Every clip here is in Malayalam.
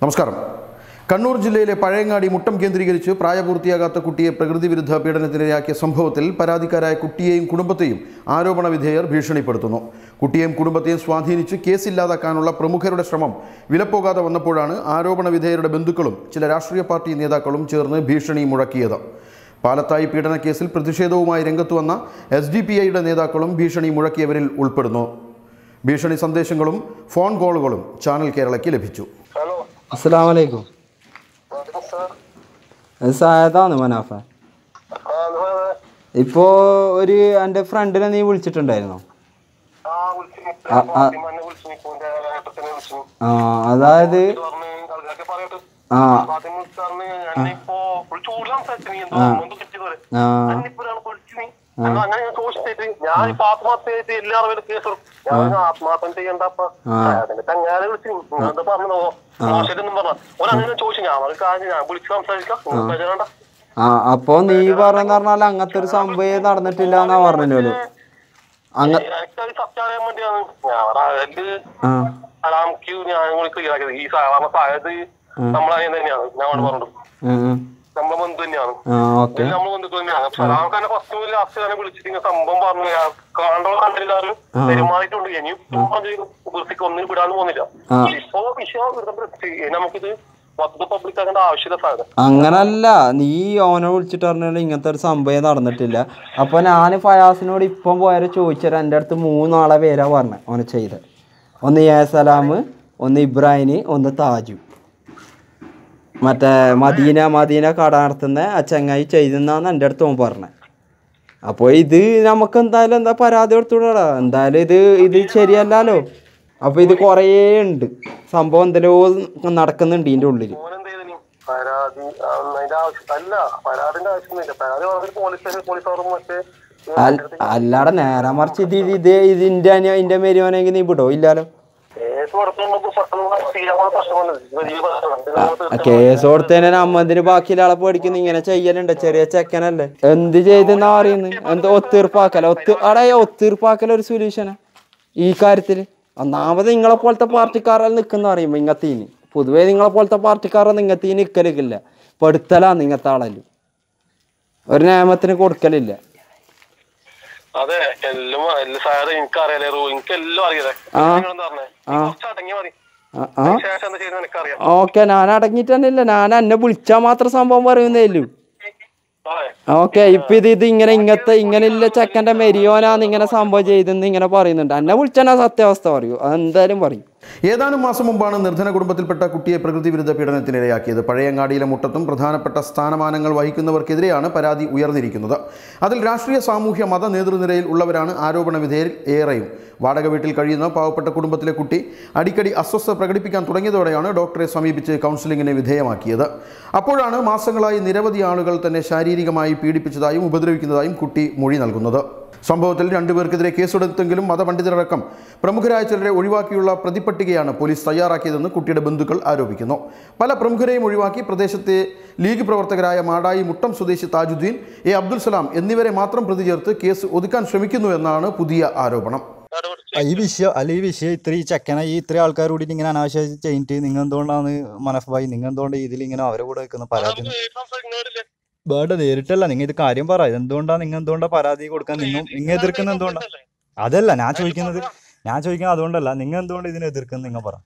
നമസ്കാരം കണ്ണൂർ ജില്ലയിലെ പഴയങ്ങാടി മുട്ടം കേന്ദ്രീകരിച്ച് പ്രായപൂർത്തിയാകാത്ത കുട്ടിയെ പ്രകൃതി വിരുദ്ധ പീഡനത്തിനിരയാക്കിയ സംഭവത്തിൽ പരാതിക്കാരായ കുട്ടിയെയും കുടുംബത്തെയും ആരോപണ വിധേയർ ഭീഷണിപ്പെടുത്തുന്നു കുട്ടിയെയും കുടുംബത്തെയും സ്വാധീനിച്ച് കേസില്ലാതാക്കാനുള്ള പ്രമുഖരുടെ ശ്രമം വിലപ്പോകാതെ വന്നപ്പോഴാണ് ആരോപണ വിധേയരുടെ ബന്ധുക്കളും ചില രാഷ്ട്രീയ പാർട്ടി നേതാക്കളും ചേർന്ന് ഭീഷണി മുഴക്കിയത് പാലത്തായി പീഡന കേസിൽ പ്രതിഷേധവുമായി രംഗത്ത് വന്ന എസ് ഡി പി ഐയുടെ നേതാക്കളും ഭീഷണി മുഴക്കിയവരിൽ ഉൾപ്പെടുന്നു ഭീഷണി സന്ദേശങ്ങളും ഫോൺ കോളുകളും ചാനൽ കേരളയ്ക്ക് ലഭിച്ചു ഹലോ അസ്സലാമു അലൈക്കും വലൈക്കും സലാം. അത് സായതാണ് മനാഫ ആ, ഇത് വേറെ. ഇപ്പോ ഒരു എൻ്റെ ഫ്രണ്ടിനെ നീ വിളിച്ചിട്ടുണ്ടായിരുന്നോ ആ, വിളിച്ചിനി. ആ, ആ. ഫാത്തിമാനെ വിളിച്ചിനി. ഇപ്പോന്റെ ഏട്ടത്തിനെ വിളിച്ചിനി. ആ അതായത് ഇത് പറഞ്ഞ് ആൾക്കാരൊക്കെ പറയട്ടെ. ആ ഫാത്തിമ വിളിച്ച് പറഞ്ഞ് എന്നെയിപ്പോ ഒരു ചൂട് സംസാരിച്ചിനി. എന്തോ എന്തോ തെറ്റ് പോലെ. ആ എന്നെയിപ്പോ ഒരാൾ വിളിച്ചിനി. എന്നാ അങ്ങനെ ഞാൻ ചോദിച്ചിട്ട് ഞാൻ ഇപ്പൊ ആത്മഹത്യയായിട്ട് എല്ലാ അറിവിലും കേസ് കൊടുക്കും. ഞാൻ പറഞ്ഞു, ആത്മഹത്യ ചെയ്യണ്ടപ്പ അതിന്റെ ചങ്ങാനെ വിളിച്ചിനി. നിങ്ങൾ എന്താ പറഞ്ഞോ മോശമായിട്ടൊന്നും പറഞ്ഞ ഓരങ്ങനെ ചോദിച്ചു ഞാൻ ഒരു കാര്യം ഞാൻ വിളിച്ച് സംസാരിക്കാം നിങ്ങൾ ബേജാറണ്ട. ആ അപ്പോ നീ പറഞ്ഞെന്ന് പറഞ്ഞാൽ അങ്ങനത്തെ ഒരു സംഭവം നടന്നിട്ടില്ല എന്നാ പറഞ്ഞല്ലോ അങ്ങ എനിക്കത് സത്യം അറിയാൻ വേണ്ടിയാണ് ഞാൻ അതില് ആ അലാംക്ക് ഞാൻ കൂടി ക്ലിയർ ആക്കിയത് ഈ സാധാരണ സായത് നമ്മളറിയാൻ തന്നെയാണ് ഞാൻ അവിടെ പറഞ്ഞു ഉം, ഉം. നമ്മളെ ബന്ധു തന്നെയാണ് ആ ഓക്കെ ഇത് നമ്മളെ ബന്ധുക്കൾ തന്നെയാണ് സലാം തന്നെ ഫസ്റ്റ് മുതൽ ലാസ്റ്റ് തന്നെ വിളിച്ചിട്ട് ഇങ്ങനെ സംഭവം പറഞ്ഞു കാണുന്ന കണ്ടില്ലാരും പെരുമാറിയിട്ടുണ്ട് ഇനിയും വൃത്തിക്ക് ഒന്നിനും വിടാനും പോകുന്നില്ല ഇപ്പൊ വിഷയം വെറുതെ നമുക്കിത് മൊത്തത്തിൽ പബ്ലിക് ആക്കേണ്ട ആവശ്യമില്ല സാധനം അങ്ങനല്ല നീ ഓനെ വിളിച്ചിട്ട് പറഞ്ഞാൽ ഇങ്ങനത്തെ ഒരു സംഭവം നടന്നിട്ടില്ല അപ്പൊ ഞാൻ ഫയാസിനോട് ഇപ്പം പോയാൽ ചോദിച്ചാൽ എൻ്റെ അടുത്ത് മൂന്നാളെ പേരാ പറഞ്ഞത് ഓനെ ചെയ്ത് ഒന്ന് യേസലാം ഒന്ന് ഇബ്രാഹിം ഒന്ന് താജു മറ്റേ മദീന മദീന കട നടത്തുന്ന ആ ചങ്ങായി ചെയ്തെന്നാണ് എൻ്റെ അടുത്ത് ഓൻ പറഞ്ഞത് അപ്പോൾ ഇത് നമുക്ക് എന്തായാലും എന്താ പരാതി കൊടുത്തുവിടാ എന്തായാലും ഇത് ഇത് ശരിയല്ലല്ലോ അപ്പോൾ ഇത് കുറേ ഉണ്ട് സംഭവം എന്തെല്ലോ നടക്കുന്നുണ്ട് ഇതിൻ്റെ ഉള്ളിൽ മോനെന്തേലും പരാതി ആ, അതിന്റെ ആവശ്യം അല്ല പരാതിന്റെ ആവശ്യമൊന്നുമില്ല പരാതി വളരെ പോലീസ് പോലീസ് അവർ മറ്റേ അൽ- അല്ലാടെ നേരെ മറിച്ച് ഇത് ഇത് ഇത് ഇതിന്റെ അനി- ഇതിന്റെ മേരുവാനെങ്കിൽ നീ വിടോ ഇല്ലാലോ കേസ് കൊടുക്കുമ്പോൾ പെട്ടെന്ന് ചെയ്യാനുള്ള പ്രശ്നമല്ല ഇത് വലിയ പ്രശ്നമാണ് ആ കേസ് കൊടുത്തതിനെ നമ്മതിന് ബാക്കിയുള്ള ആളെ പേടിക്കുന്ന ഇങ്ങനെ ചെയ്യലുണ്ട് ചെറിയ ചെക്കനല്ലേ എന്ത് ചെയ്തെന്നാ പറയുന്നത് എന്ത് ഒത്തീർപ്പാക്കല ഒത്ത് അടേ ഒത്തീർപ്പാക്കല ഒരു സൊല്യൂഷനാ ഈ കാര്യത്തില് ഒന്നാമത് നിങ്ങളെ പോലത്തെ പാർട്ടിക്കാരെല്ലാം നിൽക്കുന്ന പറയുമ്പോ ഇങ്ങത്തീന് പൊതുവേ നിങ്ങളെ പോലത്തെ പാർട്ടിക്കാരെ നിങ്ങത്തീന് നിൽക്കലില്ല പെടുത്തലാ നിങ്ങത്തെ ആളെല്ലാം ഒരു നിയമത്തിന് കൊടുക്കലില്ല അതെ എല്ലാം എല്ലാം സാറ് എനിക്ക് അറിയാലേ റൂ എനിക്ക് എല്ലാം അറിയാതെ ആ. നിങ്ങളെന്താ പറഞ്ഞേ കുറച്ച് അടങ്ങിയ മതി ആ ആ ശേഷം എന്താ ചെയ്യുന്നത് എനിക്കറിയാം ഓക്കെ ഞാൻ അടങ്ങിയിട്ട് തന്നെ ഇല്ല ഞാൻ എന്നെ വിളിച്ചാൽ മാത്രം സംഭവം പറയുന്നേ ഉള്ളൂ അതെ ഓക്കെ ഇപ്പൊ ഇത് ഇത് ഇങ്ങനെ ഇങ്ങനത്തെ ഇങ്ങനെ ഇല്ല ചെക്കന്റെ മെരിയോനാന്ന് ഇങ്ങനെ സംഭവം ചെയ്തെന്ന് ഇങ്ങനെ പറയുന്നുണ്ട് എന്നെ വിളിച്ചാൽ ഞാൻ സത്യാവസ്ഥ പറയൂ അതെന്തായാലും പറയും ഏതാനും മാസം മുമ്പാണ് നിർധന കുടുംബത്തിൽപ്പെട്ട കുട്ടിയെ പ്രകൃതി വിരുദ്ധ പീഡനത്തിനിരയാക്കിയത് പഴയങ്ങാടിയിലെ മുട്ടത്തും പ്രധാനപ്പെട്ട സ്ഥാനമാനങ്ങൾ വഹിക്കുന്നവർക്കെതിരെയാണ് പരാതി ഉയർന്നിരിക്കുന്നത് അതിൽ രാഷ്ട്രീയ സാമൂഹ്യ മത നേതൃനിരയിൽ ഉള്ളവരാണ് ആരോപണ വിധേയരിൽ ഏറെയും വാടക വീട്ടിൽ കഴിയുന്ന പാവപ്പെട്ട കുടുംബത്തിലെ കുട്ടി അടിക്കടി അസ്വസ്ഥത പ്രകടിപ്പിക്കാൻ തുടങ്ങിയതോടെയാണ് ഡോക്ടറെ സമീപിച്ച് കൗൺസിലിങ്ങിന് വിധേയമാക്കിയത് അപ്പോഴാണ് മാസങ്ങളായി നിരവധി ആളുകൾ തന്നെ ശാരീരികമായി പീഡിപ്പിച്ചതായും ഉപദ്രവിക്കുന്നതായും കുട്ടി മൊഴി നൽകുന്നത് സംഭവത്തിൽ രണ്ടുപേർക്കെതിരെ കേസെടുത്തെങ്കിലും മതപണ്ഡിതരടക്കം പ്രമുഖരായ ചിലരെ ഒഴിവാക്കിയുള്ള പ്രതിപട്ടികയാണ് പോലീസ് തയ്യാറാക്കിയതെന്ന് കുട്ടിയുടെ ബന്ധുക്കൾ ആരോപിക്കുന്നു പല പ്രമുഖരെയും ഒഴിവാക്കി പ്രദേശത്തെ ലീഗ് പ്രവർത്തകരായ മാടായി മുട്ടം സ്വദേശി താജുദ്ദീൻ എ അബ്ദുൽ സലാം എന്നിവരെ മാത്രം പ്രതി ചേർത്ത് കേസ് ഒതുക്കാൻ ശ്രമിക്കുന്നു എന്നാണ് പുതിയ ആരോപണം കടുപിടിച്ച് ആ, ഈ വിഷയം അല്ല ഈ വിഷയം ഇത്ര ഈ ചെക്കനെ ഈ ഇത്ര ആൾക്കാർ കൂടിയിട്ട് ഇങ്ങനെ അനാവശ്യം ചെയ്തിട്ട് നിങ്ങൾ എന്തുകൊണ്ടാണ് മനഫ് ഭായി നിങ്ങൾ എന്തുകൊണ്ട് ഇതിൽ ഇങ്ങനെ അവരെ കൂടെ വെക്കുന്ന പരാതി നമുക്ക് സംസാരിക്കുന്നവരില്ലേ വേണ്ട നേരിട്ടല്ല നിങ്ങൾ ഇത് കാര്യം പറ എന്തുകൊണ്ടാണ് നിങ്ങൾ എന്തുകൊണ്ടാ പരാതി കൊടുക്കാൻ നിങ്ങൾ നിങ്ങൾ എതിർക്കുന്ന എന്തുകൊണ്ടാ അതല്ല ഞാൻ ചോദിക്കുന്നത് ഞാൻ ചോദിക്കുന്നത് അതുകൊണ്ടല്ല നിങ്ങൾ എന്തുകൊണ്ട് ഇതിനെ എതിർക്കുന്നത് നിങ്ങൾ പറ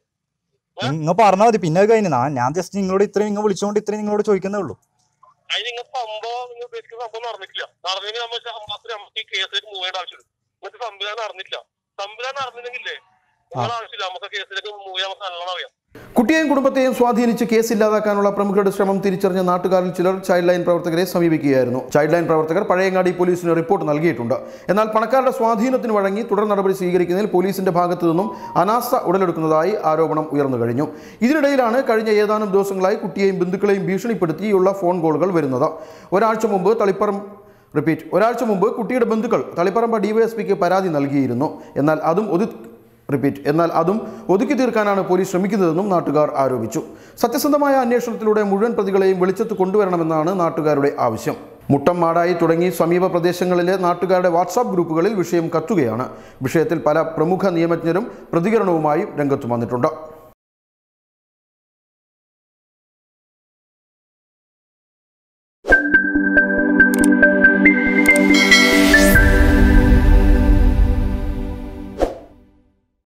നിങ്ങൾ പറഞ്ഞാൽ മതി പിന്നെ അത് കഴിഞ്ഞു ഞാൻ ഞാൻ ജസ്റ്റ് നിങ്ങളോട് ഇത്രയും നിങ്ങൾ വിളിച്ചുകൊണ്ട് ഇത്രയും നിങ്ങളോട് ചോദിക്കുന്നേ ഉള്ളൂ അതിന് നിങ്ങൾ സംഭവം നിങ്ങൾ ഉദ്ദേശിക്കുന്ന സംഭവം നടന്നിട്ടില്ല നടന്നെങ്കിൽ നമ്മൾ നമുക്ക് നമുക്ക് ഈ കേസിലേക്ക് മൂവ് ചെയ്യേണ്ട ആവശ്യമില്ല ഇങ്ങനത്തെ സംവിധാനം നടന്നിട്ടില്ല സംവിധാനം നടന്നില്ലെങ്കിലേ നിങ്ങൾ ആവശ്യമില്ല നമുക്ക് കേസിലേക്ക് മൂവ് ചെയ്യാൻ നമുക്ക് നല്ലോണം അറിയാം കുട്ടിയെയും കുടുംബത്തെയും സ്വാധീനിച്ച് കേസ് ഇല്ലാതാക്കാനുള്ള പ്രമുഖരുടെ ശ്രമം തിരിച്ചറിഞ്ഞ നാട്ടുകാരിൽ ചിലർ ചൈൽഡ് ലൈൻ പ്രവർത്തകരെ സമീപിക്കുകയായിരുന്നു ചൈൽഡ് ലൈൻ പ്രവർത്തകർ പഴയങ്ങാടി പോലീസിന് റിപ്പോർട്ട് നൽകിയിട്ടുണ്ട് എന്നാൽ പണക്കാരുടെ സ്വാധീനത്തിന് വഴങ്ങി തുടർ നടപടി സ്വീകരിക്കുന്നതിൽ പോലീസിന്റെ ഭാഗത്തു നിന്നും അനാസ്ഥ ഉടലെടുക്കുന്നതായി ആരോപണം ഉയർന്നു കഴിഞ്ഞു ഇതിനിടയിലാണ് കഴിഞ്ഞ ഏതാനും ദിവസങ്ങളായി കുട്ടിയെയും ബന്ധുക്കളെയും ഭീഷണിപ്പെടുത്തിയുള്ള ഫോൺ കോളുകൾ വരുന്നത് ഒരാഴ്ച മുമ്പ് തളിപ്പറം റിപ്പീറ്റ് ഒരാഴ്ച മുമ്പ് കുട്ടിയുടെ ബന്ധുക്കൾ തളിപ്പറമ്പ ഡിവൈഎസ്പിക്ക് പരാതി നൽകിയിരുന്നു എന്നാൽ അതും ഒതു റിപ്പീറ്റ് എന്നാൽ അതും ഒതുക്കി തീർക്കാനാണ് പോലീസ് ശ്രമിക്കുന്നതെന്നും നാട്ടുകാർ ആരോപിച്ചു സത്യസന്ധമായ അന്വേഷണത്തിലൂടെ മുഴുവൻ പ്രതികളെയും വെളിച്ചത്ത് കൊണ്ടുവരണമെന്നാണ് നാട്ടുകാരുടെ ആവശ്യം മുട്ടം മാടായി തുടങ്ങി സമീപ പ്രദേശങ്ങളിലെ നാട്ടുകാരുടെ വാട്സാപ്പ് ഗ്രൂപ്പുകളിൽ വിഷയം കത്തുകയാണ് വിഷയത്തിൽ പല പ്രമുഖ നിയമജ്ഞരും പ്രതികരണവുമായി രംഗത്ത് വന്നിട്ടുണ്ട്